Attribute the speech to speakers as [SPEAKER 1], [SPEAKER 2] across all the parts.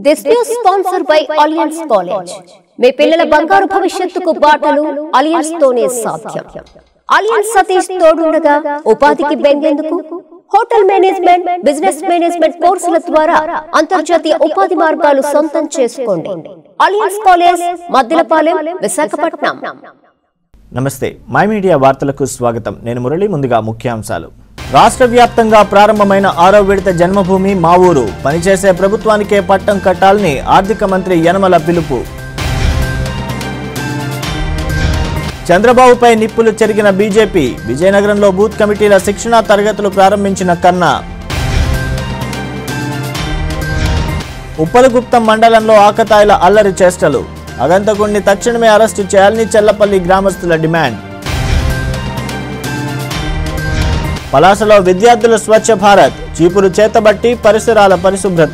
[SPEAKER 1] This news sponsor by Alliance College మీ పిల్లల బంగారు భవిష్యత్తుకు బాటలు అలియన్స్ తోనే సాధ్యం అలియన్స్ సతీష్ తోడుండగా ఉపాధికి బెంగేందుకు హోటల్ మేనేజ్మెంట్ బిజినెస్ మేనేజ్మెంట్ కోర్సుల ద్వారా అంతర్జాతీయ ఉపాధి మార్గాలు సొంతం చేసుకోండి అలియన్స్ కాలేజ్ మద్దిలపాలెం విశాఖపట్నం
[SPEAKER 2] నమస్తే మై మీడియా వార్తలకు స్వాగతం నేను మురళి ముందుగా ముఖ్యాంశాలు రాష్ట్ర వ్యాప్తంగా ప్రారంభమైన ఆరో విడత జన్మభూమి మా ఊరు పనిచేసే ప్రభుత్వానికే పట్టం కట్టాలని ఆర్థిక మంత్రి యనమల పిలుపు చంద్రబాబుపై నిప్పులు చెరిగిన బీజేపీ విజయనగరంలో బూత్ కమిటీల శిక్షణా తరగతులు ప్రారంభించిన కన్నా ఉప్పలగుప్తం మండలంలో ఆకతాయిల అల్లరి చేష్టలు అగంతకుణ్ణి తక్షణమే అరెస్టు చేయాలని చెల్లపల్లి గ్రామస్తుల డిమాండ్ పలాసలో విద్యార్థుల స్వచ్ఛ భారత్ చీపురు చేతబట్టి పరిసరాల పరిశుభ్రత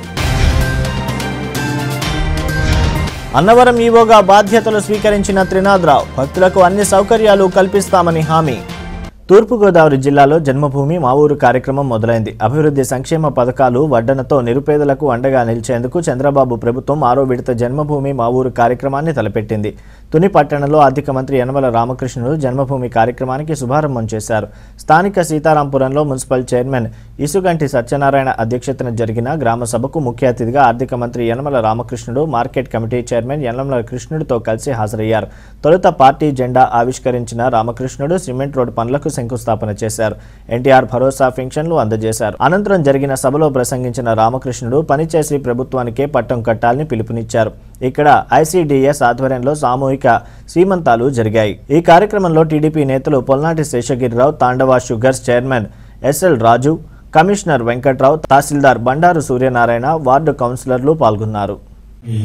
[SPEAKER 2] అన్నవరం ఈవోగా బాధ్యతలు స్వీకరించిన త్రినాథరావు భక్తులకు అన్ని సౌకర్యాలు కల్పిస్తామని హామీ తూర్పుగోదావరి జిల్లాలో జన్మభూమి మా ఊరు కార్యక్రమం మొదలైంది అభివృద్ధి సంక్షేమ పథకాలు వడ్డనతో నిరుపేదలకు అండగా నిలిచేందుకు చంద్రబాబు ప్రభుత్వం ఆరో విడత జన్మభూమి మా ఊరు కార్యక్రమాన్ని తలపెట్టింది తుని పట్టణంలో ఆర్థిక మంత్రి యనమల రామకృష్ణుడు జన్మభూమి కార్యక్రమానికి శుభారంభం చేశారు స్థానిక సీతారాంపురంలో మున్సిపల్ చైర్మన్ ఇసుగంటి సత్యనారాయణ అధ్యక్షతన జరిగిన గ్రామ సభకు ముఖ్య అతిథిగా ఆర్థిక మంత్రి Yanamala Ramakrishnudu market committee chairman Yanamala కృష్ణుడితో కలిసి హాజరయ్యారు తొలుత పార్టీ జెండా ఆవిష్కరించిన రామకృష్ణుడు సిమెంట్ రోడ్డు పనులకు శంకుస్థాపన చేశారు ఎన్టీఆర్ భరోసా పెన్షన్లు అందజేశారు అనంతరం జరిగిన సభలో ప్రసంగించిన రామకృష్ణుడు పనిచేసి ప్రభుత్వానికే పట్టం కట్టాలని పిలుపునిచ్చారు ఇక్కడ ఐసీడీఎస్ ఆధ్వర్యంలో సామూహిక సీమంతాలు జరిగాయి ఈ కార్యక్రమంలో టీడీపీ నేతలు Polnati Seshagirirao Tandava sugars chairman SL Raju commissioner Venkatrao tahsildar Bandaru Suryanarayana ward కౌన్సిలర్లు పాల్గొన్నారు
[SPEAKER 3] ఈ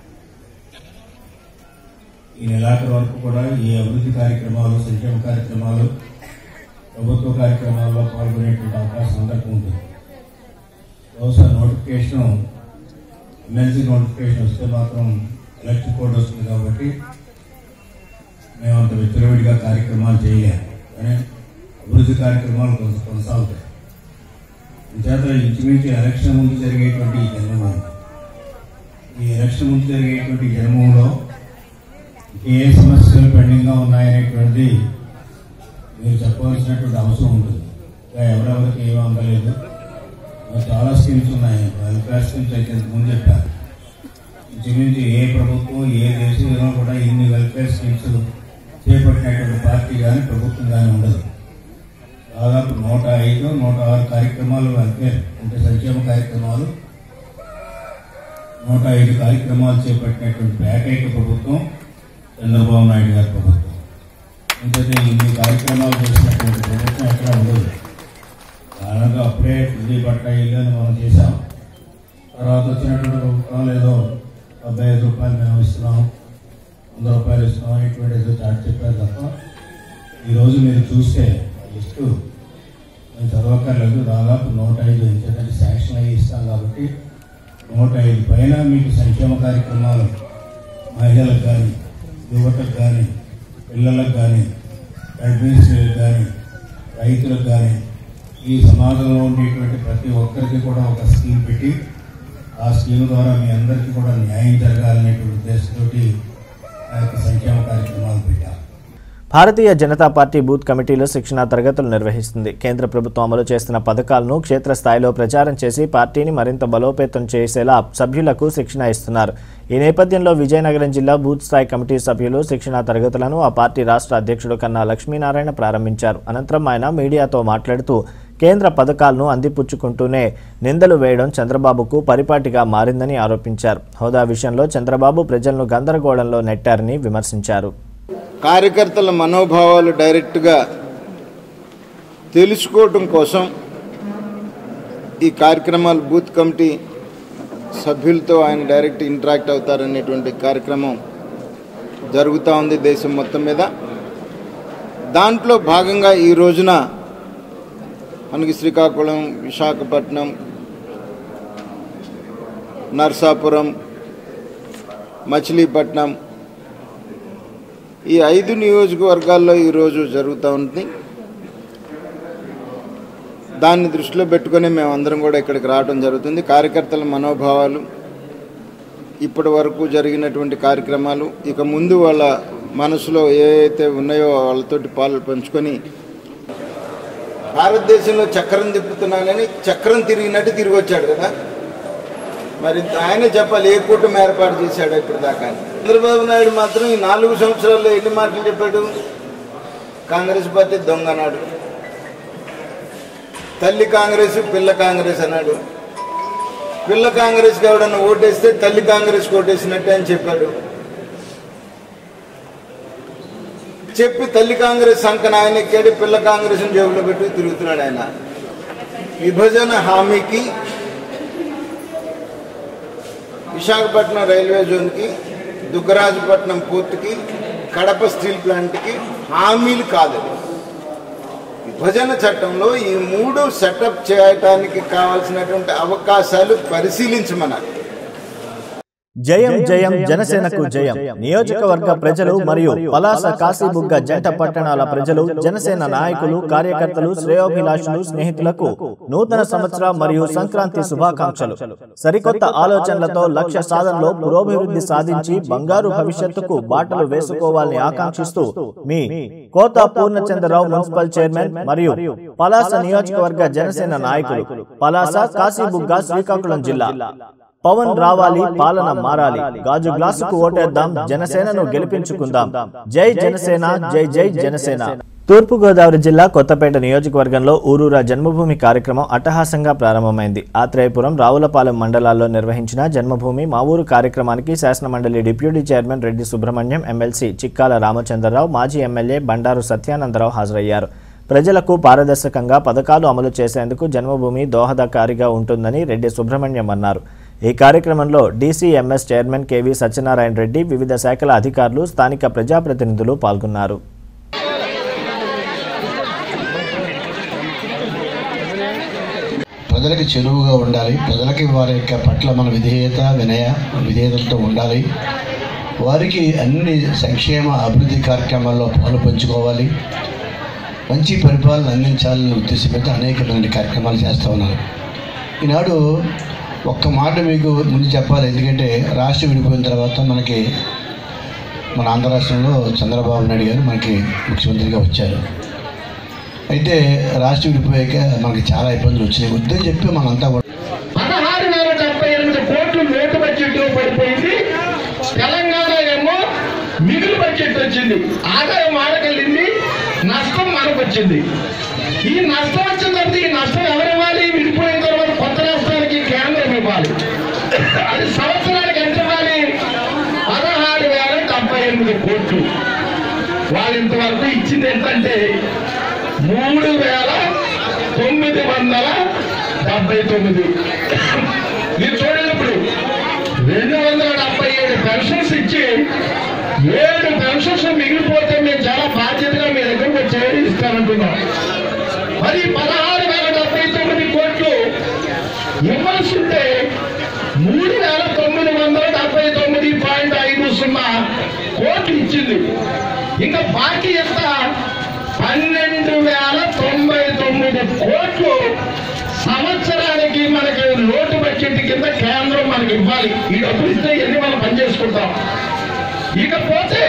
[SPEAKER 3] ఈ నెలాఖరు వరకు కూడా ఈ అభివృద్ధి కార్యక్రమాలు సంక్షేమ కార్యక్రమాలు ప్రభుత్వ కార్యక్రమాల్లో పాల్గొనేటువంటి అవకాశం అందరికీ ఉంటుంది బహుశా నోటిఫికేషన్ ఎమ్మెల్సీ నోటిఫికేషన్ వస్తే మాత్రం ఎలక్ట్రిక్ కోడ్ వస్తుంది కాబట్టి మేము అంత విచ్చలవిడిగా కార్యక్రమాలు చేయలేము కానీ అభివృద్ధి కార్యక్రమాలు కొంత కొనసాగుతాయి ఇంచేత ఇంచుమించు ఎలక్షన్ ముందు జరిగేటువంటి ఈ జన్మభూమి ఈ ఎలక్షన్ ముందు జరిగేటువంటి జన్మంలో ఏ సమస్యలు పెండింగ్గా ఉన్నాయనేటువంటిది మీరు చెప్పవలసినటువంటి అవసరం ఉంటుంది ఇంకా ఎవరెవరికి ఏమీ అందలేదు ఇంకా చాలా స్కీమ్స్ ఉన్నాయి వెల్ఫేర్ స్కీమ్స్ అయితే ముందు చెప్పారు ఇంచుమించు ఏ ప్రభుత్వం ఏ దేశంలో కూడా ఇన్ని వెల్ఫేర్ స్కీమ్స్ చేపట్టినటువంటి పార్టీ కానీ ప్రభుత్వం కానీ ఉండదు దాదాపు నూట ఐదు నూట ఆరు కార్యక్రమాలు వెల్ఫేర్ అంటే సంక్షేమ కార్యక్రమాలు నూట ఐదు కార్యక్రమాలు చేపట్టినటువంటి ఏకైక ప్రభుత్వం చంద్రబాబు నాయుడు గారి ప్రభుత్వం ఎందుకంటే ఇన్ని కార్యక్రమాలు చేసినటువంటి ప్రభుత్వం ఎక్కడ ఉండదు దాదాపు అప్పుడే విజయ్ పట్ల ఇల్లు మనం చేశాం తర్వాత వచ్చినటువంటి ప్రభుత్వం ఏదో డెబ్బై ఐదు రూపాయలు మేము ఇస్తున్నాం వంద రూపాయలు ఇస్తున్నాం ఇటువంటి ఏదో చాట్ చెప్పారు తప్ప ఈరోజు మీరు చూస్తే లిస్టు మేము చదవక్కర్లేదు దాదాపు నూట ఐదు ఎందుకంటే శాంక్షన్ అయ్యి ఇస్తాం కాబట్టి నూట ఐదు పైన మీకు సంక్షేమ కార్యక్రమాలు మహిళలకు కానీ యువతకు కానీ పిల్లలకు కానీ గర్భిణీలకు కానీ రైతులకు కానీ ఈ సమాజంలో ఉండేటువంటి ప్రతి ఒక్కరికి కూడా ఒక స్కీమ్ పెట్టి ఆ స్కీమ్ ద్వారా మీ అందరికీ కూడా న్యాయం జరగాలనేటువంటి ఉద్దేశంతో ఆ యొక్క సంక్షేమ కార్యక్రమాలు పెట్టారు
[SPEAKER 2] భారతీయ జనతా పార్టీ బూత్ కమిటీలో శిక్షణా తరగతులు నిర్వహిస్తుంది కేంద్ర ప్రభుత్వం అమలు చేస్తున్న పథకాలను క్షేత్రస్థాయిలో ప్రచారం చేసి పార్టీని మరింత బలోపేతం చేసేలా సభ్యులకు శిక్షణ ఇస్తున్నారు ఈ నేపథ్యంలో విజయనగరం జిల్లా బూత్ స్థాయి కమిటీ సభ్యులు శిక్షణా తరగతులను ఆ పార్టీ రాష్ట్ర అధ్యక్షుడు కన్నా లక్ష్మీనారాయణ ప్రారంభించారు అనంతరం ఆయన మీడియాతో మాట్లాడుతూ కేంద్ర పథకాలను అందిపుచ్చుకుంటూనే నిందలు వేయడం చంద్రబాబుకు పరిపాటిగా మారిందని ఆరోపించారు హోదా విషయంలో చంద్రబాబు ప్రజలను గందరగోళంలో నెట్టారని విమర్శించారు
[SPEAKER 4] కార్యకర్తల మనోభావాలు డైరెక్ట్గా తెలుసుకోవటం కోసం ఈ కార్యక్రమాలు బూత్ కమిటీ సభ్యులతో ఆయన డైరెక్ట్ ఇంటరాక్ట్ అవుతారనేటువంటి కార్యక్రమం జరుగుతూ ఉంది దేశం మొత్తం మీద దాంట్లో భాగంగా ఈ రోజున మనకి శ్రీకాకుళం విశాఖపట్నం నర్సాపురం మచిలీపట్నం ఈ ఐదు నియోజకవర్గాల్లో ఈరోజు జరుగుతూ ఉంది దాన్ని దృష్టిలో పెట్టుకొని మేమందరం కూడా ఇక్కడికి రావడం జరుగుతుంది కార్యకర్తల మనోభావాలు ఇప్పటి వరకు జరిగినటువంటి కార్యక్రమాలు ఇక ముందు వాళ్ళ మనసులో ఏవైతే ఉన్నాయో వాళ్ళతోటి పాలు పంచుకొని భారతదేశంలో చక్రం తిప్పుతున్నానని చక్రం తిరిగినట్టు తిరిగి వచ్చాడు కదా మరి ఆయనే చెప్పాలి ఏ కూటమి ఏర్పాటు చేశాడు ఇప్పుడు దాకా అని. చంద్రబాబు నాయుడు మాత్రం ఈ నాలుగు సంవత్సరాల్లో ఎన్ని మాటలు చెప్పాడు కాంగ్రెస్ పార్టీ దొంగ అన్నాడు తల్లి కాంగ్రెస్ పిల్ల కాంగ్రెస్ అన్నాడు పిల్ల కాంగ్రెస్కి ఎవడన్నా ఓటేస్తే తల్లి కాంగ్రెస్ ఓటేసినట్టే అని చెప్పాడు చెప్పి తల్లి కాంగ్రెస్ సంకన ఆయన ఎక్కాడు పిల్ల కాంగ్రెస్ జేబులో పెట్టి తిరుగుతున్నాడు ఆయన విభజన హామీకి విశాఖపట్నం రైల్వే జోన్కి దుగ్గరాజపట్నం పోర్టుకి కడప స్టీల్ ప్లాంట్కి హామీలు కాదు అది. విభజన చట్టంలో ఈ మూడు సెటప్ చేయటానికి కావాల్సినటువంటి అవకాశాలు పరిశీలించమన్నారు
[SPEAKER 2] జయం జయం జనసేనకు జయం నియోజకవర్గ ప్రజలు మరియు పలాస కాశీబుగ్గ జంట పట్టణాల ప్రజలు జనసేన నాయకులు కార్యకర్తలు శ్రేయోభిలాషులు స్నేహితులకు నూతన సంవత్సర మరియు సంక్రాంతి శుభాకాంక్షలు సరికొత్త ఆలోచనలతో లక్ష్య సాధనలో పురోభివృద్ధి సాధించి బంగారు భవిష్యత్తుకు బాటలు వేసుకోవాలని ఆకాంక్షిస్తూ మీ కోత పూర్ణచంద్రరావు మున్సిపల్ చైర్మన్ మరియు పలాస నియోజకవర్గ జనసేన నాయకులు పలాస కాశీబుగ్గ శ్రీకాకుళం జిల్లా పవన్ రావాలి పాలన మారాలి గాజు గ్లాసుకు ఓటేద్దాం జనసేనను గెలిపించుకుందాం జై జనసేన జై జై జనసేన తూర్పుగోదావరి జిల్లా కొత్తపేట నియోజకవర్గంలో ఊరూరా జన్మభూమి కార్యక్రమం అట్టహాసంగా ప్రారంభమైంది ఆత్రేయపురం రావులపాలెం మండలాల్లో నిర్వహించిన జన్మభూమి మా ఊరు కార్యక్రమానికి శాసనమండలి deputy chairman Reddy Subrahmanyam MLC Chikkala Ramachandrarao మాజీ ఎమ్మెల్యే బండారు సత్యానందరావు హాజరయ్యారు ప్రజలకు పారదర్శకంగా పథకాలు అమలు చేసేందుకు జన్మభూమి దోహదకారిగా ఉంటుందని రెడ్డి సుబ్రహ్మణ్యం అన్నారు ఈ కార్యక్రమంలో DCMS chairman KV Satyanarayana Reddy వివిధ శాఖల అధికారులు స్థానిక ప్రజాప్రతినిధులు పాల్గొన్నారు
[SPEAKER 5] ప్రజలకు చెరువుగా ఉండాలి ప్రజలకి వారి యొక్క పట్ల మన విధేయత వినయ విధేయతలతో ఉండాలి వారికి అన్ని సంక్షేమ అభివృద్ధి కార్యక్రమాల్లో పాలు పంచుకోవాలి మంచి పరిపాలన అందించాలని ఉద్దేశంతో అనేకమైన కార్యక్రమాలు చేస్తూ ఉన్నారు ఈనాడు ఒక్క మాట మీకు ముందు చెప్పాలి ఎందుకంటే రాష్ట్రం విడిపోయిన తర్వాత మనకి మన ఆంధ్ర రాష్ట్రంలో చంద్రబాబు నాయుడు గారు మనకి ముఖ్యమంత్రిగా వచ్చారు అయితే రాష్ట్రం విడిపోయాక మనకి చాలా ఇబ్బందులు వచ్చినాయి వద్దని చెప్పి మనంతా కూడా
[SPEAKER 6] పదహారు వేల డెబ్బై ఎనిమిది కోట్లు లోటు బడ్జెట్ పడిపోయింది తెలంగాణ ఏమో మిగులు బడ్జెట్ వచ్చింది ఆదాయం ఆడకెళ్ళింది నష్టం మనకు వచ్చింది ఈ నష్టం వచ్చిన తర్వాత ఈ నష్టం ఎవరు ఇవ్వాలి విడిపోయిన తర్వాత కొత్త రాష్ట్రానికి కేంద్రం ఇవ్వాలి అది సంవత్సరానికి ఎంత ఇవ్వాలి పదహారు వేల డెబ్బై ఎనిమిది కోట్లు వాళ్ళు ఇంతవరకు ఇచ్చింది ఏంటంటే మూడు వేల తొమ్మిది వందల డెబ్బై తొమ్మిది మీరు చూడండి ఇప్పుడు రెండు వందల డెబ్బై ఏడు పెన్షన్స్ ఇచ్చి ఏడు పెన్షన్స్ మిగిలిపోతే మేము చాలా బాధ్యతగా మీ దగ్గరకు వచ్చి ఇస్తానంటున్నాం మరి పదహారు వేల డెబ్బై తొమ్మిది కోట్లు ఇవ్వాల్సి ఉంటే మూడు వేల తొమ్మిది వందల డెబ్బై తొమ్మిది పాయింట్ ఐదు సున్నా కోట్లు ఇచ్చింది ఇంకా బాకీ ఎంత పన్నెండు వేల తొంభై తొమ్మిది కోట్లు సంవత్సరానికి మనకి లోటు బడ్జెట్ కింద కేంద్రం మనకి ఇవ్వాలి ఈ డబ్బులు ఇస్తే ఎన్ని మనం పనిచేసుకుంటాం ఇకపోతే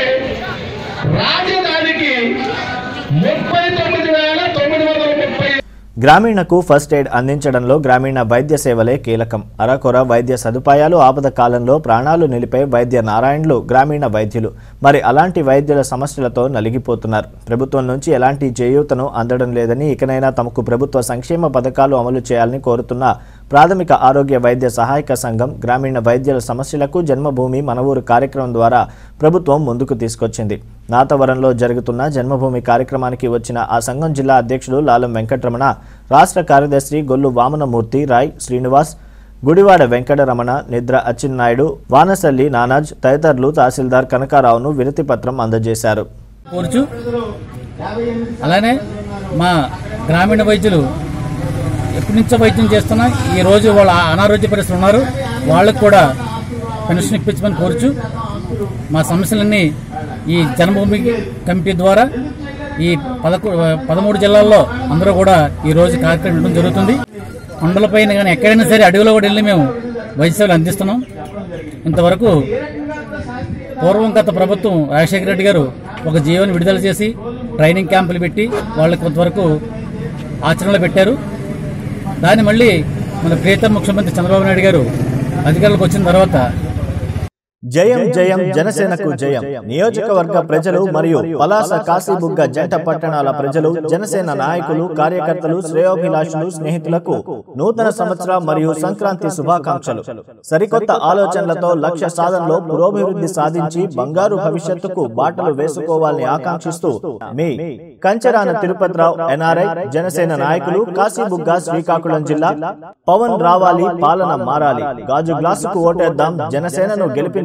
[SPEAKER 6] రాజధానికి ముప్పై తొమ్మిది వేల తొమ్మిది వందల ముప్పై
[SPEAKER 2] గ్రామీణకు ఫస్ట్ ఎయిడ్ అందించడంలో గ్రామీణ వైద్య సేవలే కీలకం అరకొర వైద్య సదుపాయాలు ఆపద కాలంలో ప్రాణాలు నిలిపే వైద్య నారాయణులు గ్రామీణ వైద్యులు మరి అలాంటి వైద్యుల సమస్యలతో నలిగిపోతున్నారు ప్రభుత్వం నుంచి ఎలాంటి చేయూతను అందడం లేదని ఇకనైనా తమకు ప్రభుత్వ సంక్షేమ పథకాలు అమలు చేయాలని కోరుతున్న ప్రాథమిక ఆరోగ్య వైద్య సహాయక సంఘం గ్రామీణ వైద్యుల సమస్యలకు జన్మభూమి మన ఊరు కార్యక్రమం ద్వారా ప్రభుత్వం ముందుకు తీసుకొచ్చింది నాతవరంలో జరుగుతున్న జన్మభూమి కార్యక్రమానికి వచ్చిన ఆ సంఘం జిల్లా అధ్యక్షుడు లాలం వెంకటరమణ రాష్ట్ర కార్యదర్శి గొల్లు వామనమూర్తి రాయ్ శ్రీనివాస్ గుడివాడ వెంకటరమణ నిద్ర అచ్చెన్నాయుడు వానసల్లి నానాజ్ తదితరులు తహసీల్దార్ కనకారావును వినతి పత్రం అందజేశారు
[SPEAKER 7] కోరుచు అలానే మా గ్రామీణ వైద్యులు ఎప్పటి నుంచో వైద్యం చేస్తున్నా ఈ రోజు వాళ్ళ అనారోగ్య పరిస్థితులు ఉన్నారు వాళ్ళకు కూడా పెన్షన్ ఇప్పించమని కోరుచు మా సమస్యలన్నీ ఈ జన్మభూమి కమిటీ ద్వారా ఈ పదకొ పదమూడు జిల్లాల్లో అందరూ కూడా ఈ రోజు కార్యక్రమం ఇవ్వడం జరుగుతుంది కొండలపైన కానీ ఎక్కడైనా సరే అడవిలో కూడా వెళ్ళి మేము వైద్య సేవలు అందిస్తున్నాం ఇంతవరకు పూర్వం గత ప్రభుత్వం రాజశేఖర రెడ్డి గారు ఒక జీవోని విడుదల చేసి ట్రైనింగ్ క్యాంపులు పెట్టి వాళ్ళకి కొంతవరకు ఆచరణలో పెట్టారు దాన్ని మళ్ళీ మన ప్రియతమ ముఖ్యమంత్రి చంద్రబాబు నాయుడు గారు అధికారులకు వచ్చిన తర్వాత
[SPEAKER 2] జయం జయం జనసేనకు జయం నియోజకవర్గ ప్రజలు మరియు పలాస కాశీబుగ్గ జంట పట్టణాల ప్రజలు జనసేన నాయకులు కార్యకర్తలు శ్రేయోభిలాషులు స్నేహితులకు నూతన సంవత్సర మరియు సంక్రాంతి శుభాకాంక్షలు సరికొత్త ఆలోచనలతో లక్ష్య సాధనలో పురోభివృద్ధి సాధించి బంగారు భవిష్యత్తుకు బాటలు వేసుకోవాలని ఆకాంక్షిస్తూ మీ కంచరాన తిరుపతిరావు ఎన్ఆర్ఐ జనసేన నాయకులు కాశీబుగ్గ శ్రీకాకుళం జిల్లా పవన్ రావాలి పాలన మారాలి గాజు గ్లాసుకు ఓటేద్దాం జనసేనను గెలిపించుకుందాం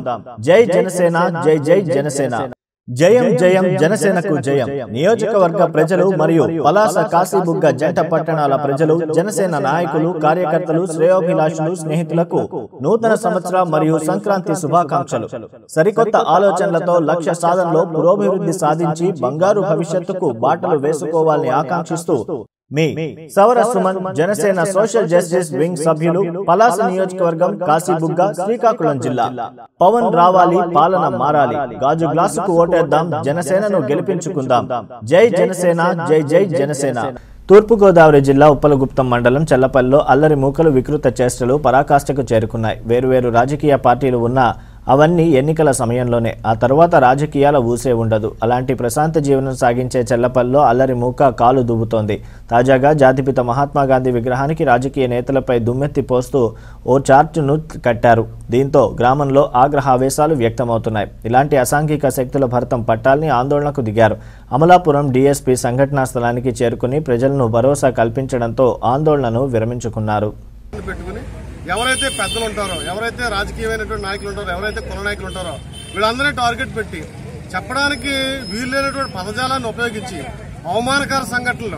[SPEAKER 2] జై జనసేన జై జై జనసేన జయం జయం జనసేనకు జయం నియోజకవర్గ ప్రజలు మరియు పలాస కాశీబుగ్గ జంట పట్టణాల ప్రజలు జనసేన నాయకులు కార్యకర్తలు శ్రేయోభిలాషులు స్నేహితులకు నూతన సంవత్సర మరియు సంక్రాంతి శుభాకాంక్షలు సరికొత్త ఆలోచనలతో లక్ష్య సాధనలో పురోభివృద్ధి సాధించి బంగారు భవిష్యత్తుకు బాటలు వేసుకోవాలని ఆకాంక్షిస్తూ మీ Saura Suman Janasena social justice wing సభ్యులు పలాస నియోజకవర్గం కాశీబుగ్గ శ్రీకాకుళం జిల్లా పవన్ రావాలి పాలన మారాలి గాజు గ్లాసుకు ఓటేద్దాం జనసేనను గెలిపించుకుందాం జై జనసేన జై జై జనసేన తూర్పుగోదావరి జిల్లా ఉప్పలగుప్తం మండలం చెల్లపల్లిలో అల్లరి మూకలు వికృత చేష్టలు పరాకాష్ఠకు చేరుకున్నాయి వేరువేరు రాజకీయ పార్టీలు ఉన్నా అవన్నీ ఎన్నికల సమయంలోనే ఆ తర్వాత రాజకీయాల ఊసే ఉండదు అలాంటి ప్రశాంత జీవనం సాగించే చెల్లపల్లిలో అల్లరి మూక కాలు దువ్వుతోంది తాజాగా జాతిపిత మహాత్మా గాంధీ విగ్రహానికి రాజకీయ నేతలపై దుమ్మెత్తి పోస్తూ ఓ చార్టును కట్టారు దీంతో గ్రామంలో ఆగ్రహావేశాలు వ్యక్తమవుతున్నాయి ఇలాంటి అసాంఘిక శక్తుల భరతం పట్టాలని ఆందోళనకు దిగారు అమలాపురం డీఎస్పీ సంఘటనా స్థలానికి చేరుకుని ప్రజలను భరోసా కల్పించడంతో ఆందోళనను విరమించుకున్నారు
[SPEAKER 8] పెట్టుకుని ఎవరైతే పెద్దలు ఉంటారో ఎవరైతే రాజకీయమైనటువంటి నాయకులు ఉంటారో ఎవరైతే కుల నాయకులు ఉంటారో వీళ్ళందరినీ టార్గెట్ పెట్టి చెప్పడానికి వీల్లేనటువంటి పదజాలాన్ని ఉపయోగించి అవమానకర సంఘటనలు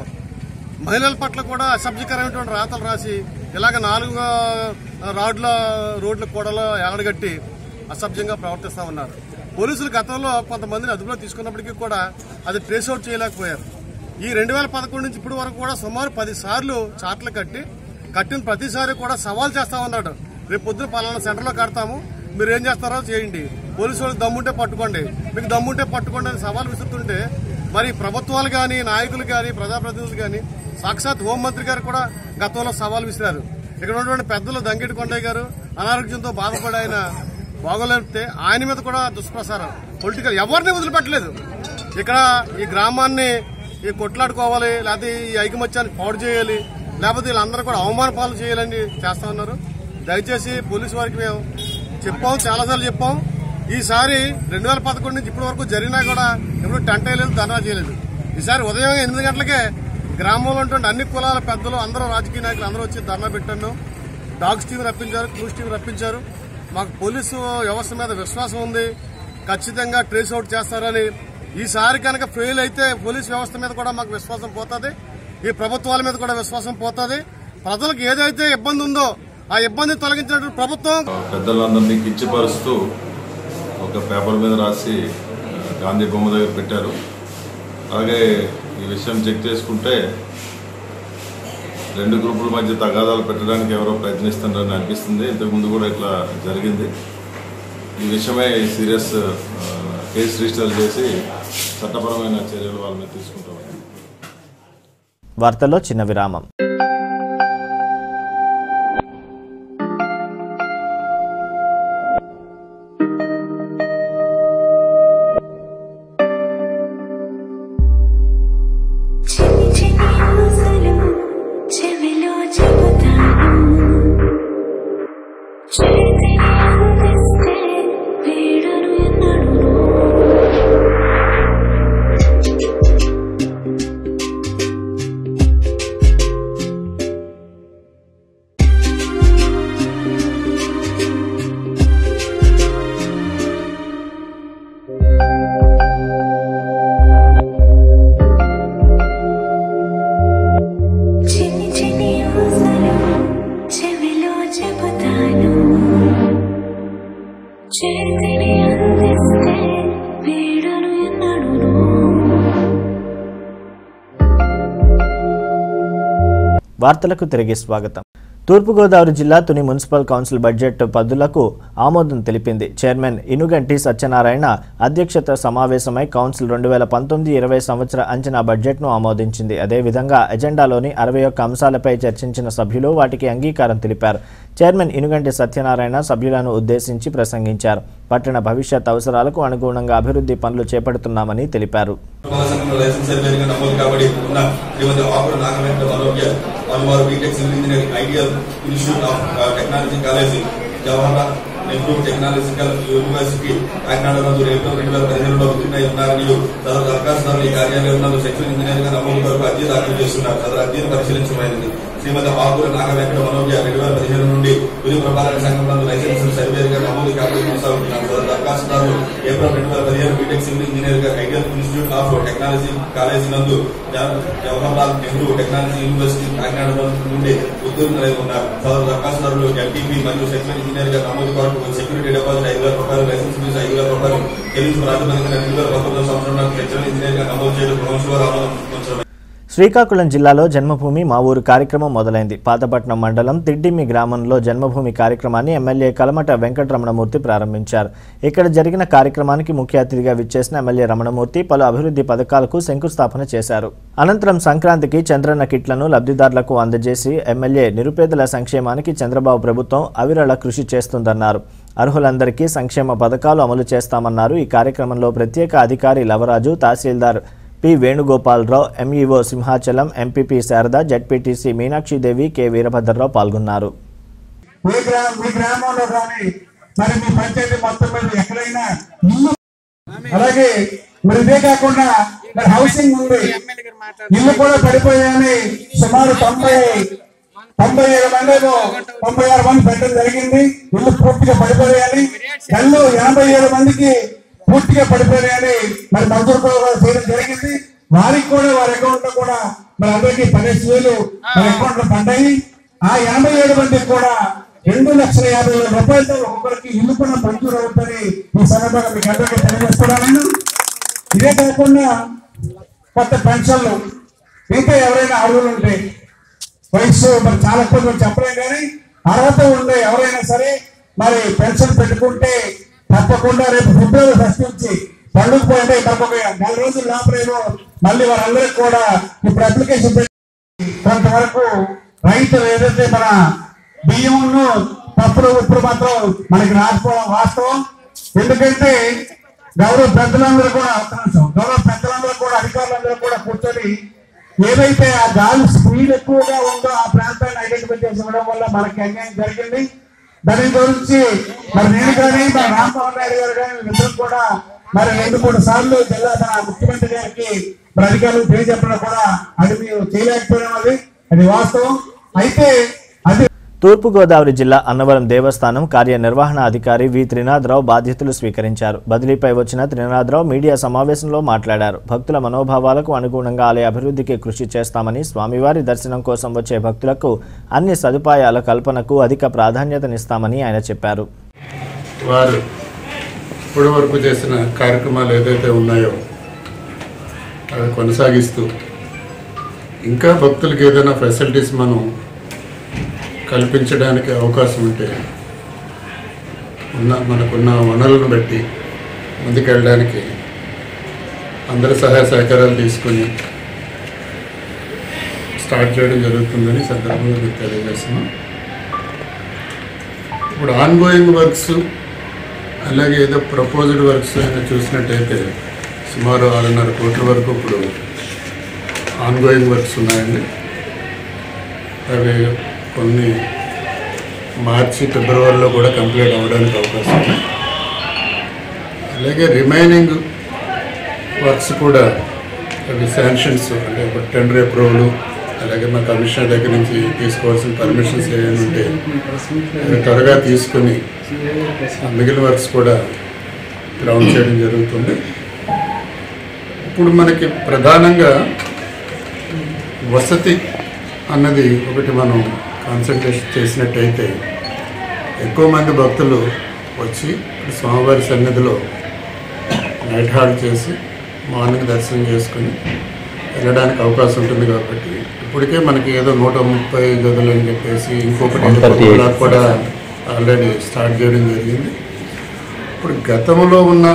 [SPEAKER 8] మహిళల పట్ల కూడా అసభ్యకరమైనటువంటి రాతలు రాసి ఇలాగ నాలుగు ఆ, రాడ్ల రోడ్ల కూడలో ఎలడగట్టి అసభ్యంగా ప్రవర్తిస్తా ఉన్నారు పోలీసులు గతంలో కొంతమందిని అదుపులో తీసుకున్నప్పటికీ కూడా అది ట్రేస్ అవుట్ చేయలేకపోయారు ఈ రెండు వేల పదకొండు నుంచి ఇప్పటి వరకు కూడా సుమారు పది సార్లు చాట్లు కట్టి కట్టిన ప్రతిసారి కూడా సవాల్ చేస్తా ఉన్నాడు రేపు పొద్దున పలానా సెంటర్లో కడతాము మీరు ఏం చేస్తారో చేయండి పోలీసు వాళ్ళు దమ్ముంటే పట్టుకోండి మీకు దమ్ముంటే పట్టుకోండి అని సవాల్ విసురుతుంటే మరి ప్రభుత్వాలు కానీ నాయకులు కానీ ప్రజాప్రతినిధులు కానీ సాక్షాత్ హోంమంత్రి గారు కూడా గతంలో సవాల్ విసిరారు ఇక్కడ ఉన్నటువంటి పెద్దలు దంగేటి కొండయ్య గారు అనారోగ్యంతో బాధపడి ఆయన బాగోలేపితే ఆయన మీద కూడా దుష్ప్రసారం పొలిటికల్ ఎవరిని వదిలిపెట్టలేదు ఇక్కడ ఈ గ్రామాన్ని ఈ కొట్లాడుకోవాలి లేకపోతే ఈ ఐకమత్యాన్ని పాడు చేయాలి లేకపోతే వీళ్ళందరూ కూడా అవమాన పాలు చేయాలని చేస్తా ఉన్నారు దయచేసి పోలీసు వారికి మేము చెప్పాం చాలాసార్లు చెప్పాం ఈసారి రెండు వేల పదకొండు నుంచి ఇప్పటి వరకు జరిగినా కూడా ఎప్పుడు టెంట్ వేయలేదు ధర్నా చేయలేదు ఈసారి ఉదయం ఎనిమిది గంటలకే గ్రామంలో ఉన్నటువంటి అన్ని కులాల పెద్దలు అందరూ రాజకీయ నాయకులు అందరూ వచ్చి ధర్నా పెట్టాను డాగ్స్ టీం రప్పించారు క్రూస్ టీం రప్పించారు మాకు పోలీసు వ్యవస్థ మీద విశ్వాసం ఉంది ఖచ్చితంగా ట్రేస్ అవుట్ చేస్తారని ఈసారి కనుక ఫెయిల్ అయితే పోలీస్ వ్యవస్థ మీద కూడా మాకు విశ్వాసం పోతుంది ఈ ప్రభుత్వాల మీద కూడా విశ్వాసం పోతుంది ప్రజలకు ఏదైతే ఇబ్బంది ఉందో ఆ ఇబ్బంది తొలగించినటువంటి ప్రభుత్వం
[SPEAKER 9] పెద్దలందరినీ కించపరుస్తూ ఒక పేపర్ మీద రాసి ఆ, గాంధీ బొమ్మ దగ్గర పెట్టారు అలాగే ఈ విషయం చెక్ చేసుకుంటే రెండు గ్రూపుల మధ్య తగాదాలు పెట్టడానికి ఎవరో ప్రయత్నిస్తున్నారని అనిపిస్తుంది ఇంతకుముందు కూడా ఇట్లా జరిగింది ఈ విషయమై సీరియస్ ఆ, కేసు రిజిస్టర్ చేసి చట్టపరమైన చర్యలు వాళ్ళ మీద తీసుకుంటామని
[SPEAKER 2] వార్తల్లో చిన్న విరామం
[SPEAKER 10] చిన్ని చిన్ని ఆశలు చెవిలో చెబుతాను చేతిని అందిస్తే వీడను ఎన్నడూ చిన్ని చిన్ని ఆశలు చెవిలో చెబుతాను చేతిని అందిస్తే వీడను ఎన్నడూ
[SPEAKER 2] వార్తలకు తిరిగి స్వాగతం తూర్పుగోదావరి జిల్లా తుని మున్సిపల్ కౌన్సిల్ బడ్జెట్ పద్దులకు ఆమోదం తెలిపింది చైర్మన్ ఇనుగంటి సత్యనారాయణ అధ్యక్షత సమావేశమై కౌన్సిల్ రెండు వేల పంతొమ్మిది ఇరవై సంవత్సర అంచనా బడ్జెట్ను ఆమోదించింది అదేవిధంగా ఎజెండాలోని అరవై ఒక్క అంశాలపై చర్చించిన సభ్యులు వాటికి అంగీకారం తెలిపారు చైర్మన్ ఇనుగంటి సత్యనారాయణ సభ్యులను ఉద్దేశించి ప్రసంగించారు పట్టణ భవిష్యత్ అవసరాలకు అనుగుణంగా అభివృద్ధి పనులు చేపడుతున్నామని తెలిపారు
[SPEAKER 11] సంఘంలో లైసెన్స్ సర్వేగా నమోదు కాబట్టి ఉన్న శ్రీమతి ఆకుల నాగవేంద్ర మనోజ్ఞ పలువారు BTech civil engineering ideal institute of technology కాలేజీ జవహర్లాల్ నెహ్రూ టెక్నాలజికల్ యూనివర్సిటీ కాకినాడ నందు ఏప్రిల్ రెండు వేల పదిహేనులో ఉత్తీర్ణై ఉన్నారని సదరు దరఖాస్తుదారులు ఈ కార్యాలయంలో సెక్షన్ ఇంజనీర్ గా నమోదు కొరకు అర్జీ దాఖలు చేస్తున్నారు సదరు అర్జీని పరిశీలించమైనది శ్రీమతి ఆకుల నాగవేంకట మనోజ్ఞ రెండు వేల పదిహేను నుండి పులి ప్రభాకర సంఘంలో లైసెన్స్ సర్వేర్ గా నమోదు కాబట్టి కొనసాగుతున్నారు సదరు దరఖాస్తుదారులు ఏప్రిల్ రెండు వేల పదిహేను బీటెక్ సివిల్ ఇంజనీర్ గా ఐడియల్ ఇన్స్టిట్యూట్ ఆఫ్ టెక్నాలజీ కాలేజీ నందు జవ- జవహర్లాల్ నెహ్రూ టెక్నాలజీ యూనివర్సిటీ కాకినాడ నుండి ఉత్తీర్ణులై ఉన్నారు సదరు దరఖాస్తుదారులు ఎల్టీపీ మరియు సెక్షన్ ఇంజనీర్ గా నమోదు కొరకు సెక్యూరిటీ డిపాజిట్ ఐదు వేల రూపాయలు లైసెన్స్ ఫీజు ఐదు వేల రూపాయలు చెల్లించిన ప్రాతిపదికన రెండు వేల పంతొమ్మిది సంవత్సరంలో లెక్చరల్ ఇంజనీర్ గా నమోదు చేయడం కౌన్సిలర్ ఆమోదించడం
[SPEAKER 2] శ్రీకాకుళం జిల్లాలో జన్మభూమి మా ఊరు కార్యక్రమం మొదలైంది పాతపట్నం మండలం తిడ్డిమ్మి గ్రామంలో జన్మభూమి కార్యక్రమాన్ని ఎమ్మెల్యే కలమట వెంకటరమణమూర్తి ప్రారంభించారు ఇక్కడ జరిగిన కార్యక్రమానికి ముఖ్య అతిథిగా విచ్చేసిన ఎమ్మెల్యే రమణమూర్తి పలు అభివృద్ధి పథకాలకు శంకుస్థాపన చేశారు అనంతరం సంక్రాంతికి చంద్రన్న కిట్లను లబ్ధిదారులకు అందజేసి ఎమ్మెల్యే నిరుపేదల సంక్షేమానికి చంద్రబాబు ప్రభుత్వం అవిరళ కృషి చేస్తుందన్నారు అర్హులందరికీ సంక్షేమ పథకాలు అమలు చేస్తామన్నారు ఈ కార్యక్రమంలో ప్రత్యేక అధికారి Lavaraju tahsildar P Venugopalarao MEO Simhachalam MPP Sarada ZPTC Meenakshidevi K Veerabhadrarao పాల్గొన్నారు
[SPEAKER 12] మీ గ్రా మీ గ్రామంలో కానీ మరి మీ పంచాయతీ మొత్తం మీద ఎక్కడైనా ఇల్లు అలాగే మరి ఇదే కాకుండా మరి హౌసింగ్ ఉంది ఇల్లు కూడా పడిపోయాయని సుమారు తొంభై తొంభై ఏడు మంది తొంభై ఆరు మంది పెట్టడం జరిగింది ఇల్లు పూర్తిగా పడిపోయాయని కళ్ళు ఎనభై ఏడు మందికి పూర్తిగా పడిపోయాయని మరి మంజూరు కూడా చేయడం జరిగింది వారికి కూడా వారి అకౌంట్ లో కూడా మరి అందరికీ పదిహేను వేలు మరి అకౌంట్ లో పడ్డాయి ఆ ఎనభై ఏడు మందికి కూడా రెండు లక్షల యాభై వేల రూపాయలతో ఒక్కొక్కరికి ఇల్లు కూడా మంజూరు అవుతుంది ఈ సందర్భంగా మీకు అందరికీ తెలియజేస్తున్నాను ఇదే కాకుండా కొత్త పెన్షన్లు ఇంకా ఎవరైనా అర్హులు ఉంటే వయసు మరి చాలా కొంచెం చెప్పలేం కానీ అర్హత ఉండే ఎవరైనా సరే మరి పెన్షన్ పెట్టుకుంటే తప్పకుండా రేపు ఫిబ్రవరి ఫస్ట్ నుంచి పండుగ పోయింటే తప్పక నెల రోజుల లోపలేమో మళ్ళీ వారందరికీ కూడా ఇప్పుడు అప్లికేషన్ పెట్టి కొంతవరకు రైతులు ఏదైతే మన బియ్యంను పప్పులు ఉప్పుడు మాత్రం మనకి రాకపోవడం వాస్తవం ఎందుకంటే గౌరవ పెద్దలందరూ కూడా ఒక్క నిమిషం, గౌరవ పెద్దలందరూ కూడా అధికారులందరూ కూడా కూర్చొని ఏదైతే ఆ గాలి స్పీడ్ ఎక్కువగా ఉందో ఆ ప్రాంతాన్ని ఐడెంటిఫై చేసుకోవడం వల్ల మనకి అన్యాయం జరిగింది దాని గురించి మరి నేను కానీ మా రామ్మోహన్ నాయుడు గారు కానీ ఇద్దరు కూడా మరి రెండు మూడు సార్లు జిల్లా మన ముఖ్యమంత్రి గారికి మరి అధికారులు తెలియజెప్పడం కూడా అది మేము చేయలేకపోయినాం అది అది వాస్తవం అయితే అది
[SPEAKER 2] తూర్పుగోదావరి జిల్లా అన్నవరం దేవస్థానం కార్యనిర్వహణ అధికారి వి త్రినాథరావు బాధ్యతలు స్వీకరించారు బదిలీపై వచ్చిన త్రినాథరావు మీడియా సమావేశంలో మాట్లాడారు భక్తుల మనోభావాలకు అనుగుణంగా ఆలయ అభివృద్ధికి కృషి చేస్తామని స్వామివారి దర్శనం కోసం వచ్చే భక్తులకు అన్ని సదుపాయాల కల్పనకు అధిక ప్రాధాన్యతనిస్తామని ఆయన చెప్పారు
[SPEAKER 13] వారు ఇప్పటి వరకు చేసిన కార్యక్రమాలు ఏదైతే ఉన్నాయో అవి కొనసాగిస్తూ ఇంకా భక్తులకు ఏదైనా ఫెసిలిటీస్ మనం కల్పించడానికి అవకాశం ఉంటే ఉన్న మనకున్న వనరులను బట్టి ముందుకెళ్ళడానికి అందరి సహాయ సహకారాలు తీసుకొని స్టార్ట్ చేయడం జరుగుతుందని ఈ సందర్భంగా మీకు తెలియజేస్తున్నాం ఇప్పుడు ఆన్గోయింగ్ వర్క్స్ అలాగే ఏదో ప్రపోజ్డ్ వర్క్స్ అయినా చూసినట్టయితే సుమారు ఆరున్నర కోట్ల వరకు ఇప్పుడు ఆన్గోయింగ్ వర్క్స్ ఉన్నాయండి అవి కొన్ని మార్చి ఫిబ్రవరిలో కూడా కంప్లీట్ అవ్వడానికి అవకాశం ఉంది అలాగే రిమైనింగ్ వర్క్స్ కూడా అవి శాంక్షన్స్ అంటే ఇప్పుడు టెండర్ అప్రూవల్ అలాగే మా కమిషనర్ దగ్గర నుంచి తీసుకోవాల్సిన పర్మిషన్స్ ఏమైనా ఉంటే అవి త్వరగా తీసుకొని ఆ మిగిలిన వర్క్స్ కూడా గ్రౌండ్ చేయడం జరుగుతుంది ఇప్పుడు మనకి ప్రధానంగా వసతి అన్నది ఒకటి మనం కాన్సన్ట్రేషన్ చేసినట్టయితే ఎక్కువ మంది భక్తులు వచ్చి స్వామివారి సన్నిధిలో నైట్ హాల్ట్ చేసి మార్నింగ్ దర్శనం చేసుకుని వెళ్ళడానికి అవకాశం ఉంటుంది కాబట్టి ఇప్పటికే మనకి ఏదో నూట ముప్పై గదులు అని చెప్పేసి ఇంకొకటి
[SPEAKER 2] One thirty eight.
[SPEAKER 13] ఏదో కూడా ఆల్రెడీ స్టార్ట్ చేయడం జరిగింది ఇప్పుడు గతంలో ఉన్న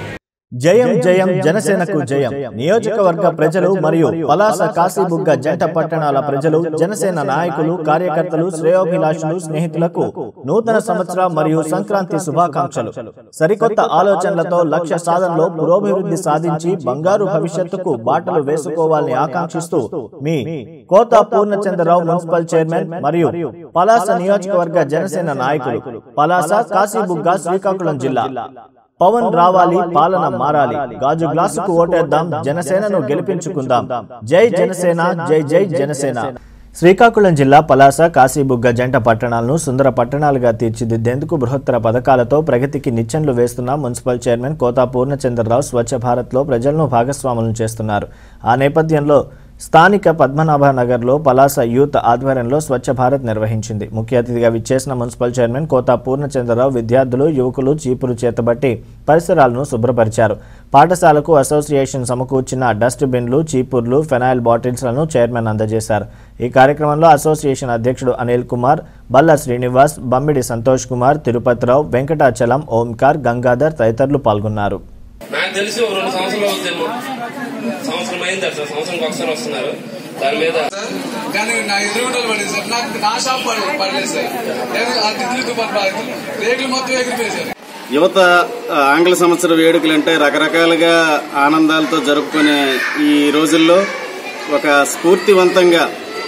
[SPEAKER 2] జయం జయం జనసేనకు జయం నియోజకవర్గ ప్రజలు మరియు పలాస కాశీబుగ్గ జంట పట్టణాల ప్రజలు జనసేన నాయకులు కార్యకర్తలు శ్రేయోభిలాషులు స్నేహితులకు నూతన సంవత్సర మరియు సంక్రాంతి శుభాకాంక్షలు సరికొత్త ఆలోచనలతో లక్ష్య సాధనలో పురోభివృద్ధి సాధించి బంగారు భవిష్యత్తుకు బాటలు వేసుకోవాలని ఆకాంక్షిస్తూ మీ కోత పూర్ణచంద్రరావు మున్సిపల్ చైర్మన్ మరియు పలాస నియోజకవర్గ జనసేన నాయకులు పలాస కాశీబుగ్గ శ్రీకాకుళం జిల్లా పవన్ రావాలి పాలన మారాలి గాజు గ్లాసుకు ఓటేద్దాం జనసేనను గెలిపించుకుందాం జై జనసేన జై జై జనసేన శ్రీకాకుళం జిల్లా పలాస కాశీబుగ్గ జంట పట్టణాలను సుందర పట్టణాలుగా తీర్చిదిద్దేందుకు బృహత్తర పథకాలతో ప్రగతికి నిచ్చెనలు వేస్తున్న మున్సిపల్ చైర్మన్ కోతా పూర్ణచంద్రరావు స్వచ్ఛ భారత్లో ప్రజలను భాగస్వాములను చేస్తున్నారు ఆ నేపథ్యంలో స్థానిక పద్మనాభ నగర్లో పలాస యూత్ ఆధ్వర్యంలో స్వచ్ఛ భారత్ నిర్వహించింది ముఖ్య అతిథిగా విచ్చేసిన మున్సిపల్ చైర్మన్ కోతా పూర్ణచంద్రరావు విద్యార్థులు యువకులు చీపురు చేతబట్టి పరిసరాలను శుభ్రపరిచారు పాఠశాలకు అసోసియేషన్ సమకూర్చిన డస్ట్ బిన్లు చీపుర్లు ఫెనాయిల్ బాటిల్స్లను చైర్మన్ అందజేశారు ఈ కార్యక్రమంలో అసోసియేషన్ అధ్యక్షుడు అనిల్ కుమార్ బల్ల శ్రీనివాస్ బమ్మిడి సంతోష్ కుమార్ తిరుపతిరావు వెంకటాచలం ఓంకార్ గంగాధర్ తదితరులు పాల్గొన్నారు
[SPEAKER 14] నాకు తెలిసి ఒక రెండు సంవత్సరాలు అవుతుందేమో సంవత్సరం అయింది అసలు సంవత్సరం ఒకసారి వస్తున్నారు దాని మీద
[SPEAKER 15] కానీ నా ఎదురుగుండలు పడింది సార్ నాకు నా షాప్ పడలేదు పడలేదు సార్ నేను ఆ తిట్లు పడలేదు రేకులు మొత్తం ఎగిరిపోయాయి సార్
[SPEAKER 16] యువత ఆ, ఆంగ్ల సంవత్సర వేడుకలు అంటే రకరకాలుగా ఆనందాలతో జరుపుకునే ఈ రోజుల్లో ఒక స్ఫూర్తివంతంగా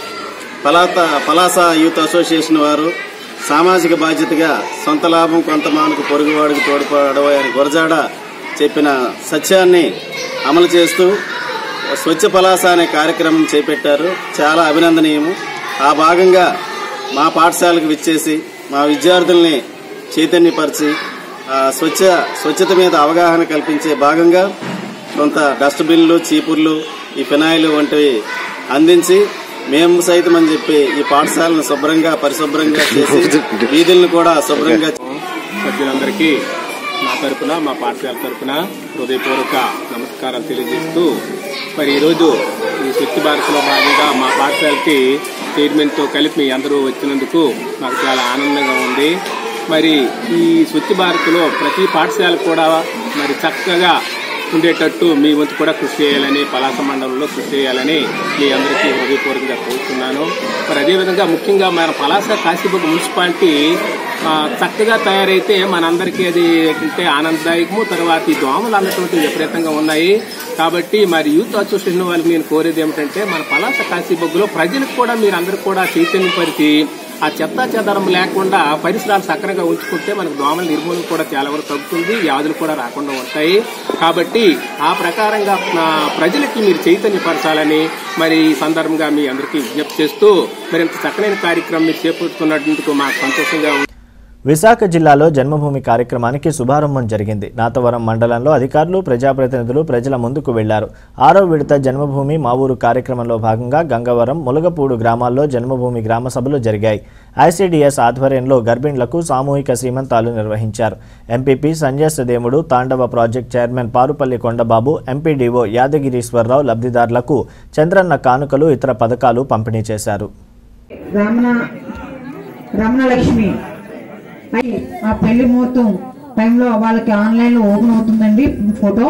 [SPEAKER 16] పలాత పలాస యూత్ అసోసియేషన్ వారు సామాజిక బాధ్యతగా సొంత లాభం కొంత మానుకు పొరుగువాడికి తోడ్పడవ అని గురజాడ చెప్పిన సత్యాన్ని అమలు చేస్తూ స్వచ్ఛ పలాస అనే కార్యక్రమం చేపట్టారు చాలా అభినందనీయము ఆ భాగంగా మా పాఠశాలకు విచ్చేసి మా విద్యార్థుల్ని చైతన్యపరిచి ఆ, స్వచ్ఛ స్వచ్ఛత మీద అవగాహన కల్పించే భాగంగా కొంత డస్ట్బిన్లు చీపుర్లు ఈ ఫినాయిల్ వంటివి అందించి మేము సైతం అని చెప్పి ఈ పాఠశాలను శుభ్రంగా పరిశుభ్రంగా చేసి వీధులను కూడా శుభ్రంగా
[SPEAKER 17] సభ్యులందరికీ నా తరపున మా పాఠశాల తరపున హృదయపూర్వక నమస్కారాలు తెలియజేస్తూ మరి ఈరోజు ఈ స్వచ్ఛ భారత్లో భాగంగా మా పాఠశాలకి చైర్మన్తో కలిపి మీ అందరూ వచ్చినందుకు నాకు చాలా ఆనందంగా ఉంది మరి ఈ స్వచ్ఛ భారత్లో ప్రతి పాఠశాల కూడా మరి చక్కగా ఉండేటట్టు మీ వంతు కూడా కృషి చేయాలని పలాస మండలంలో కృషి చేయాలని మీ అందరికీ హృదయపూర్వకంగా కోరుతున్నాను మరి అదేవిధంగా ముఖ్యంగా మన పలాస కాశీబుగ్గ మున్సిపాలిటీ ఆ, చక్కగా తయారైతే మనందరికీ అది అంటే ఆనందదాయకము తర్వాత ఈ దోమలు అన్నటువంటి విపరీతంగా ఉన్నాయి కాబట్టి మరి యూత్ అసోసియేషన్ వాళ్ళకి నేను కోరేది ఏమిటంటే మన పలాస కాశీబొగ్గులో ప్రజలకు కూడా మీరు అందరూ కూడా చైతన్యపరిచి ఆ చెత్త చెదరం లేకుండా పరిసరాలు సక్రంగా ఉంచుకుంటే మనకు దోమల నిర్మూలన కూడా చాలా వరకు తగ్గుతుంది వ్యాధులు కూడా రాకుండా ఉంటాయి కాబట్టి ఆ ప్రకారంగా ఆ, ప్రజలకి మీరు చైతన్యపరచాలని మరి ఈ సందర్భంగా మీ అందరికీ విజ్ఞప్తి చేస్తూ మరి ఇంత చక్కనైన కార్యక్రమం మీరు చేపడుతున్నందుకు మాకు సంతోషంగా ఉంది
[SPEAKER 2] విశాఖ జిల్లాలో జన్మభూమి కార్యక్రమానికి శుభారంభం జరిగింది నాతవరం మండలంలో అధికారులు ప్రజాప్రతినిధులు ప్రజల ముందుకు వెళ్లారు ఆరో విడత జన్మభూమి మా ఊరు కార్యక్రమంలో భాగంగా గంగవరం ములగపూడు గ్రామాల్లో జన్మభూమి గ్రామ సభలు జరిగాయి ఐసీడీఎస్ ఆధ్వర్యంలో గర్భిణులకు సామూహిక సీమంతాలు నిర్వహించారు MPP Sanjay Sademudu Tandava project chairman Paruppalli Kondababu MPDO Yadagiriswararao లబ్ధిదారులకు చంద్రన్న కానుకలు ఇతర పథకాలు పంపిణీ చేశారు
[SPEAKER 18] రమణ రమణలక్ష్మి అయి ఆ పెళ్లి ముహూర్తం టైంలో వాళ్ళకి ఆన్లైన్ లో ఓపెన్ అవుతుందండి ఫోటో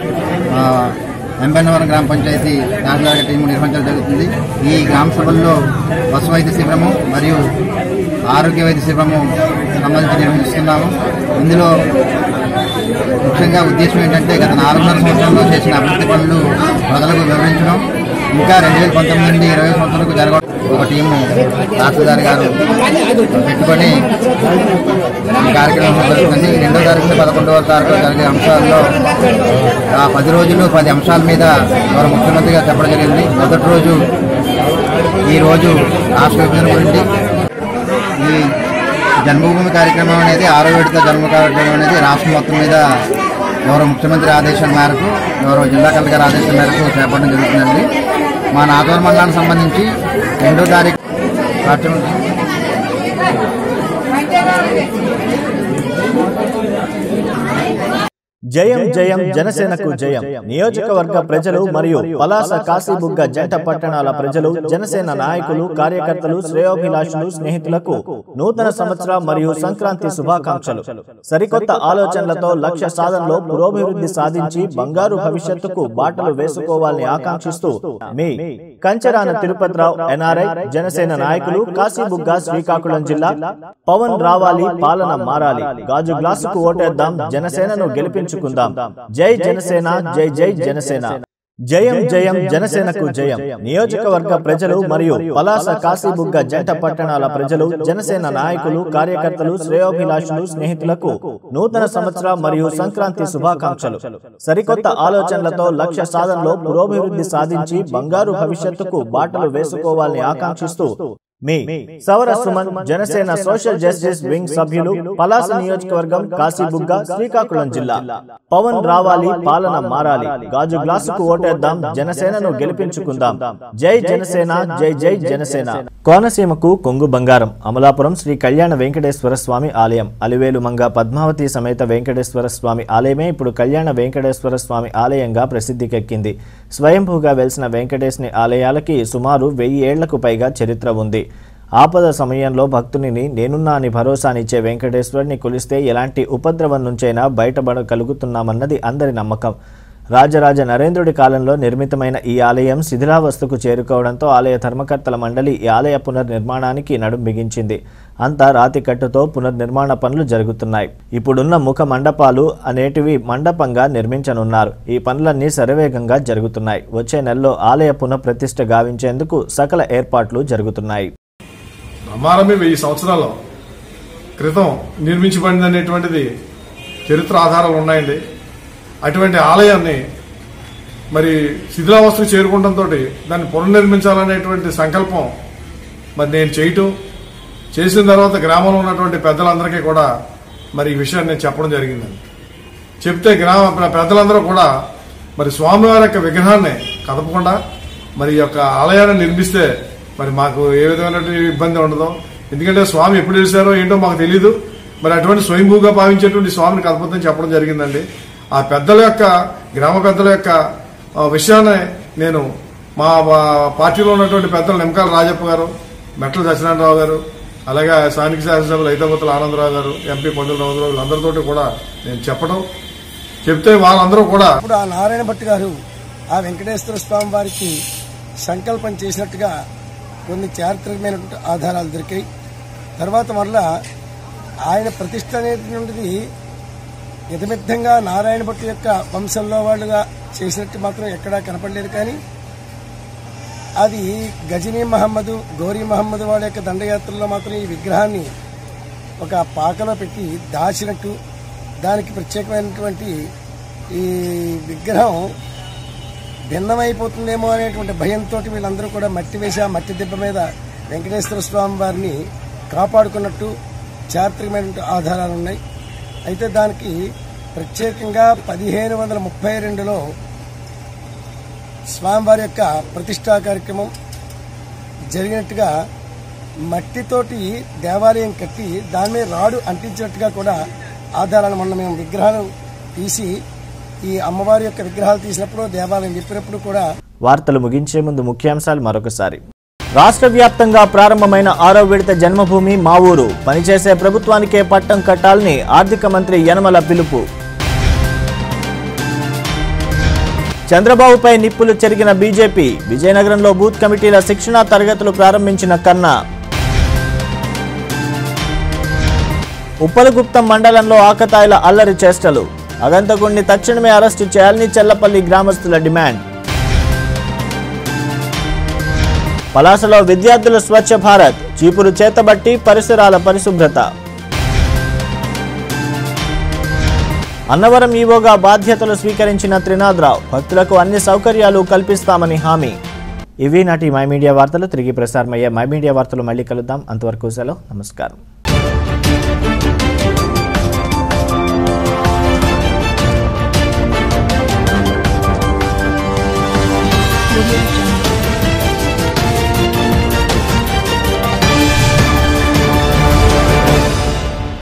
[SPEAKER 19] ఎంబన్నవరం గ్రామ పంచాయతీ నాగలాగ టీము నిర్వహించడం జరుగుతుంది ఈ గ్రామ సభల్లో పశు వైద్య శిబిరము మరియు ఆరోగ్య వైద్య శిబిరము సంబంధించి నిర్వహిస్తున్నాము ఇందులో ముఖ్యంగా ఉద్దేశం ఏంటంటే గత నాలుగున్నర సంవత్సరంలో చేసిన అభివృద్ధి పనులు ప్రజలకు వివరించడం ఇంకా రెండు వేల పంతొమ్మిది నుండి ఇరవై సంవత్సరాలకు జరగడం ఒక టీము తహసీల్దార్ గారు పెట్టుకొని ఈ కార్యక్రమం జరుగుతుంది రెండో తారీఖు నుండి పదకొండవ తారీఖు జరిగే అంశాల్లో ఆ పది రోజులు పది అంశాల మీద గౌరవ ముఖ్యమంత్రి గారు చెప్పడం జరిగింది మొదటి రోజు ఈ రోజు రాష్ట్ర విభజన గురించి ఈ జన్మభూమి కార్యక్రమం అనేది ఆరో విడత జన్మ కార్యక్రమం అనేది రాష్ట్రం మొత్తం మీద గౌరవ ముఖ్యమంత్రి ఆదేశాల మేరకు గౌరవ జిల్లా కలెక్టర్ గారి ఆదేశాల మేరకు చేపట్టడం జరుగుతుందండి మా నాగవరం మండలానికి సంబంధించి రెండో తారీఖు కార్యక్రమం
[SPEAKER 2] జయం జయం జనసేనకు జయం నియోజకవర్గ ప్రజలు మరియు పలాస కాశీబుగ్గ జంట పట్టణాల ప్రజలు జనసేన నాయకులు కార్యకర్తలు శ్రేయోభిలాషులు స్నేహితులకు నూతన సంవత్సర మరియు సంక్రాంతి శుభాకాంక్షలు సరికొత్త ఆలోచనలతో లక్ష్య సాధనలో పురోభివృద్ధి సాధించి బంగారు భవిష్యత్తుకు బాటలు వేసుకోవాలని ఆకాంక్షిస్తూ మీ కంచరాన తిరుపతిరావు ఎన్ఆర్ఐ జనసేన నాయకులు కాశీబుగ్గ శ్రీకాకుళం జిల్లా పవన్ రావాలి పాలన మారాలి గాజు గ్లాసుకు ఓటేద్దాం జనసేనను గెలిపించుకుందాం జై జనసేన జై జై జనసేన జయం జయం జనసేనకు జయం నియోజకవర్గ ప్రజలు మరియు పలాస కాశీబుగ్గ జంట పట్టణాల ప్రజలు జనసేన నాయకులు కార్యకర్తలు శ్రేయోభిలాషులు స్నేహితులకు నూతన సంవత్సర మరియు సంక్రాంతి శుభాకాంక్షలు సరికొత్త ఆలోచనలతో లక్ష్య సాధనలో పురోభివృద్ధి సాధించి బంగారు భవిష్యత్తుకు బాటలు వేసుకోవాలని ఆకాంక్షిస్తూ మీ Savara Suman Janasena social justice wing సభ్యులు పలాస నియోజకవర్గం కాశీబుగ్గ శ్రీకాకుళం జిల్లా పవన్ రావాలి పాలన మారాలి గాజు గ్లాసుకు ఓటేద్దాం జనసేనను గెలిపించుకుందాం జై జనసేన జై జై జనసేన కోనసీమకు కొంగు బంగారం అమలాపురం శ్రీ కళ్యాణ వెంకటేశ్వర స్వామి ఆలయం అలివేలు మంగ పద్మావతి సమేత వెంకటేశ్వర స్వామి ఆలయమే ఇప్పుడు కళ్యాణ వెంకటేశ్వర స్వామి ఆలయంగా ప్రసిద్ధికెక్కింది స్వయంభూగా వెలిసిన వెంకటేశ్వని ఆలయాలకి సుమారు వెయ్యి ఏళ్లకు పైగా చరిత్ర ఉంది ఆపద సమయంలో భక్తునిని నేనున్నా అని భరోసానిచ్చే వెంకటేశ్వరుని కొలిస్తే ఎలాంటి ఉపద్రవం నుంచైనా బయటపడగలుగుతున్నామన్నది అందరి నమ్మకం రాజరాజ నరేంద్రుడి కాలంలో నిర్మితమైన ఈ ఆలయం శిథిలావస్థకు చేరుకోవడంతో ఆలయ ధర్మకర్తల మండలి ఈ ఆలయ పునర్నిర్మాణానికి నడుం బిగించింది అంతా రాతి కట్టుతో పునర్నిర్మాణ పనులు జరుగుతున్నాయి ఇప్పుడున్న ముఖ మండపాలు అనేటివి మండపంగా నిర్మించనున్నారు ఈ పనులన్నీ శరవేగంగా జరుగుతున్నాయి వచ్చే నెలలో ఆలయ పునఃప్రతిష్ఠ గావించేందుకు సకల ఏర్పాట్లు జరుగుతున్నాయి
[SPEAKER 8] బ్రహ్మారమే వెయ్యి సంవత్సరాల క్రితం నిర్మించబడింది అనేటువంటిది చరిత్ర ఆధారాలు ఉన్నాయండి అటువంటి ఆలయాన్ని మరి శిథిలావస్థకు చేరుకోవడంతో దాన్ని పునర్నిర్మించాలనేటువంటి సంకల్పం మరి నేను చేయటం చేసిన తర్వాత గ్రామంలో ఉన్నటువంటి పెద్దలందరికీ కూడా మరి ఈ విషయాన్ని నేను చెప్పడం జరిగిందండి చెప్తే గ్రామ ప్ర- పెద్దలందరూ కూడా మరి స్వామివారి యొక్క విగ్రహాన్ని కదపకుండా మరి ఈ యొక్క ఆలయాన్ని నిర్మిస్తే మరి మాకు ఏ విధమైనటువంటి ఇబ్బంది ఉండదు ఎందుకంటే స్వామి ఎప్పుడు వెలిసారో ఏంటో మాకు తెలియదు మరి అటువంటి స్వయంభూగా భావించేటువంటి స్వామిని కదపొద్దని చెప్పడం జరిగిందండి ఆ పెద్దల యొక్క గ్రామ పెద్దల యొక్క ఆ, విషయాన్ని నేను మా మా పార్టీలో ఉన్నటువంటి పెద్దలు నిమ్మకాల రాజప్ప గారు మెట్ల సత్యనారాయణరావు గారు అలాగే స్థానిక శాసనసభ్యులు హైదరాబాద్ ఆనందరావు గారు ఎంపీ పండుగ రావు వీళ్ళందరితోటి కూడా నేను చెప్పడం చెప్తే వాళ్ళందరూ కూడా
[SPEAKER 20] ఇప్పుడు ఆ నారాయణ భట్ గారు ఆ వెంకటేశ్వర స్వామి వారికి సంకల్పం చేసినట్టుగా కొన్ని చారిత్రకమైనటువంటి ఆధారాలు దొరికాయి తర్వాత వల్ల ఆయన ప్రతిష్ట అనేటువంటిది యథమిద్ధంగా నారాయణ భట్ యొక్క వంశంలో వాళ్ళుగా చేసినట్టు మాత్రం ఎక్కడా కనపడలేదు కానీ అది గజనీ మహమ్మద్ గౌరీ మహమ్మద్ వాళ్ళ యొక్క దండయాత్రలో మాత్రం ఈ విగ్రహాన్ని ఒక పాకలో పెట్టి దాచినట్టు దానికి ప్రత్యేకమైనటువంటి ఈ విగ్రహం భిన్నమైపోతుందేమో అనేటువంటి భయంతో వీళ్ళందరూ కూడా మట్టి వేసి ఆ మట్టి దెబ్బ మీద వెంకటేశ్వర స్వామి వారిని కాపాడుకున్నట్టు చారిత్రకమైనటువంటి ఆధారాలు ఉన్నాయి అయితే దానికి ప్రత్యేకంగా పదిహేను వందల ముప్పై రెండులో స్వామివారి యొక్క ప్రతిష్టా కార్యక్రమం జరిగినట్టుగా మట్టితోటి దేవాలయం కట్టి దాని మీద రాడు అంటించినట్టుగా కూడా ఆధారాలు మొన్న మేము విగ్రహాలు తీసి ఈ అమ్మవారి యొక్క విగ్రహాలు తీసినప్పుడు దేవాలయం చెప్పినప్పుడు కూడా
[SPEAKER 2] వార్తలు ముగించే ముందు ముఖ్యాంశాలు మరొకసారి రాష్ట్ర వ్యాప్తంగా ప్రారంభమైన ఆరో విడత జన్మభూమి మా ఊరు పనిచేసే ప్రభుత్వానికే పట్టం కట్టాలని ఆర్థిక మంత్రి యనమల పిలుపు చంద్రబాబుపై నిప్పులు చెరిగిన బీజేపీ విజయనగరంలో బూత్ కమిటీల శిక్షణా తరగతులు ప్రారంభించిన కన్నా ఉప్పలగుప్తం మండలంలో ఆకతాయిల అల్లరి చేష్టలు అగంతకుణ్ణి తక్షణమే అరెస్టు చేయాలని చెల్లపల్లి గ్రామస్తుల డిమాండ్ పలాసలో విద్యార్థుల స్వచ్ఛ భారత్ చీపురు చేతబట్టి పరిసరాల పరిశుభ్రత అన్నవరం ఈవోగా బాధ్యతలు స్వీకరించిన త్రినాథరావు భక్తులకు అన్ని సౌకర్యాలు కల్పిస్తామని హామీ ఇవి నాటి మై మీడియా వార్తలు తిరిగి ప్రసారమయ్యే మై మీడియా వార్తలు మళ్ళీ కలుద్దాం అంతవరకు సెలవు నమస్కారం
[SPEAKER 10] Audio Jungle.